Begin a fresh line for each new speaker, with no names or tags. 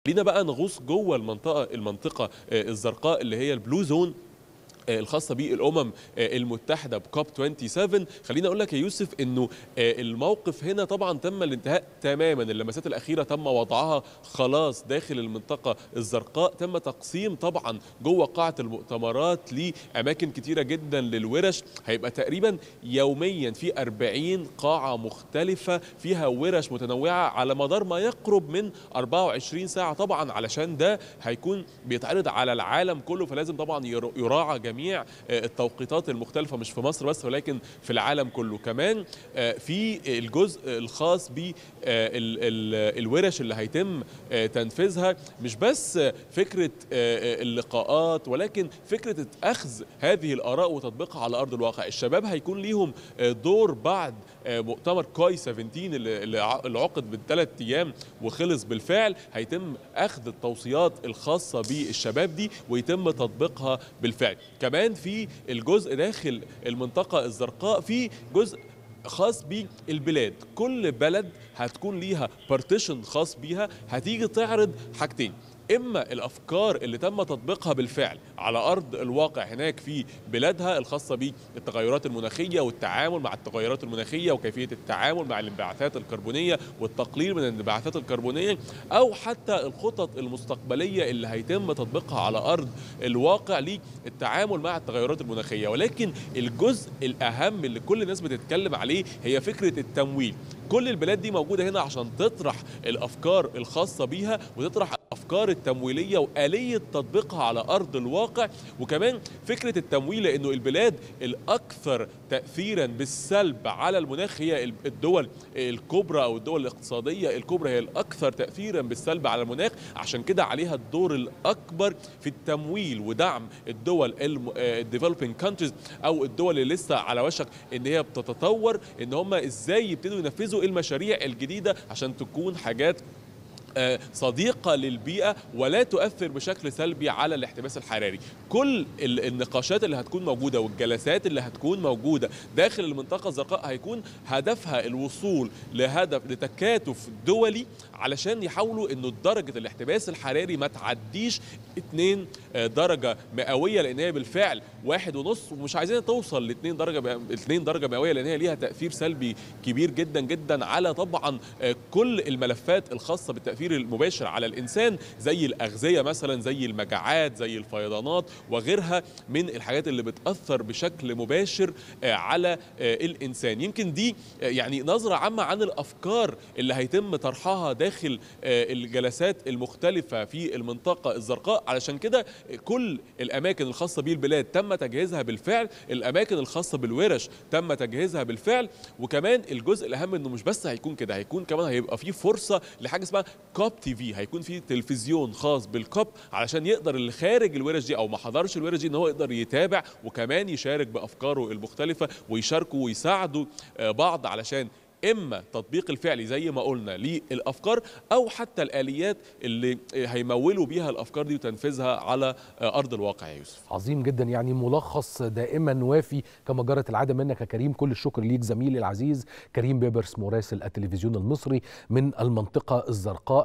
خلينا بقى نغوص جوه المنطقه المنطقه الزرقاء اللي هي البلو زون الخاصه بالامم المتحده بكوب 27 خليني اقول لك يا يوسف انه الموقف هنا طبعا تم الانتهاء تماما اللمسات الاخيره تم وضعها خلاص داخل المنطقه الزرقاء تم تقسيم طبعا جوه قاعه المؤتمرات لاماكن كتيره جدا للورش هيبقى تقريبا يوميا في 40 قاعه مختلفه فيها ورش متنوعه على مدار ما يقرب من 24 ساعه طبعا علشان ده هيكون بيتعرض على العالم كله فلازم طبعا يراعى جميع جميع التوقيتات المختلفة مش في مصر بس ولكن في العالم كله كمان في الجزء الخاص بالورش اللي هيتم تنفيذها مش بس فكرة اللقاءات ولكن فكرة أخذ هذه الآراء وتطبيقها على أرض الواقع الشباب هيكون ليهم دور بعد مؤتمر كوي 17 اللي عقد بالثلاث أيام وخلص بالفعل هيتم أخذ التوصيات الخاصة بالشباب دي ويتم تطبيقها بالفعل كمان في الجزء داخل المنطقة الزرقاء في جزء خاص بالبلاد كل بلد هتكون ليها بارتيشن خاص بيها هتيجي تعرض حاجتين اما الافكار اللي تم تطبيقها بالفعل على ارض الواقع هناك في بلادها الخاصه بالتغيرات المناخيه والتعامل مع التغيرات المناخيه وكيفيه التعامل مع الانبعاثات الكربونيه والتقليل من الانبعاثات الكربونيه او حتى الخطط المستقبليه اللي هيتم تطبيقها على ارض الواقع للتعامل مع التغيرات المناخيه ولكن الجزء الاهم اللي كل الناس بتتكلم عليه هي فكره التمويل كل البلاد دي موجوده هنا عشان تطرح الافكار الخاصه بيها وتطرح الافكار التمويليه واليه تطبيقها على ارض الواقع وكمان فكره التمويل لانه البلاد الاكثر تاثيرا بالسلب على المناخ هي الدول الكبرى او الدول الاقتصاديه الكبرى هي الاكثر تاثيرا بالسلب على المناخ عشان كده عليها الدور الاكبر في التمويل ودعم الدول الديفلوبينج كانتريز او الدول اللي لسه على وشك ان هي بتتطور ان هم ازاي يبتدوا ينفذوا المشاريع الجديده عشان تكون حاجات صديقة للبيئة ولا تؤثر بشكل سلبي على الاحتباس الحراري كل النقاشات اللي هتكون موجودة والجلسات اللي هتكون موجودة داخل المنطقة الزرقاء هيكون هدفها الوصول لهدف لتكاتف دولي علشان يحاولوا انه درجة الاحتباس الحراري ما تعديش 2 درجة مئوية لان هي بالفعل واحد ونص ومش عايزين توصل ل 2 درجة 2 درجة مئوية لان هي ليها تأثير سلبي كبير جدا جدا على طبعا كل الملفات الخاصة بالتأثير التأثير المباشر على الإنسان زي الأغذية مثلا زي المجاعات زي الفيضانات وغيرها من الحاجات اللي بتأثر بشكل مباشر على الإنسان يمكن دي يعني نظرة عامة عن الأفكار اللي هيتم طرحها داخل الجلسات المختلفة في المنطقة الزرقاء علشان كده كل الأماكن الخاصة بالبلاد تم تجهيزها بالفعل الأماكن الخاصة بالورش تم تجهيزها بالفعل وكمان الجزء الأهم إنه مش بس هيكون كده هيكون كمان هيبقى فيه فرصة لحاجة اسمها كوب تي في هيكون في تلفزيون خاص بالكوب علشان يقدر اللي خارج الورش دي او ما حضرش الورش دي ان هو يقدر يتابع وكمان يشارك بافكاره المختلفه ويشاركوا ويساعدوا بعض علشان اما تطبيق الفعلي زي ما قلنا للافكار او حتى الاليات اللي هيمولوا بيها الافكار دي وتنفيذها على ارض الواقع يا يوسف
عظيم جدا يعني ملخص دائما وافي كما جرت العاده منك يا كريم كل الشكر ليك زميلي العزيز كريم بيبرس مراسل التلفزيون المصري من المنطقه الزرقاء